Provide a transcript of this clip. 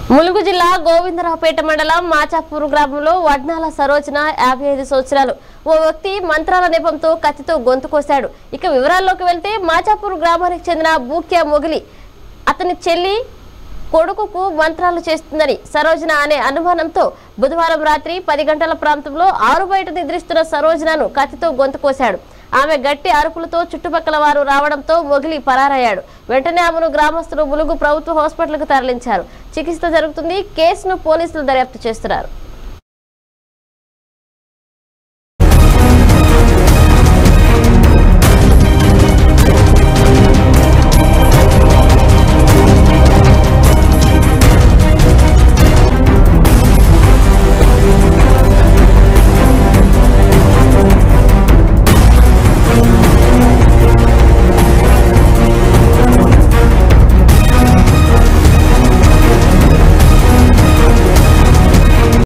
ములుగు జిల్లా గోవిందరావుపేట మండలం మాచాపూర్ గ్రామంలో వడ్నాల సరోజన యాభై ఐదు సంవత్సరాలు ఓ వ్యక్తి మంత్రాల నెపంతో కత్తితో గొంతు కోశాడు ఇక వివరాల్లోకి వెళ్తే మాచాపూర్ గ్రామానికి చెందిన బూక్యా మొగిలి అతని చెల్లి కొడుకుకు మంత్రాలు చేస్తుందని సరోజన అనే అనుమానంతో బుధవారం రాత్రి పది గంటల ప్రాంతంలో ఆరు బయట నిద్రిస్తున్న సరోజనను కత్తితో గొంతు కోశాడు ఆమె గట్టి అరుపులతో చుట్టుపక్కల వారు రావడంతో మొగిలి పరారయ్యాడు వెంటనే ఆమెను గ్రామస్తులు ములుగు ప్రభుత్వ హాస్పిటల్కు తరలించారు చికిత్స జరుగుతుంది కేసును పోలీసులు దర్యాప్తు చేస్తున్నారు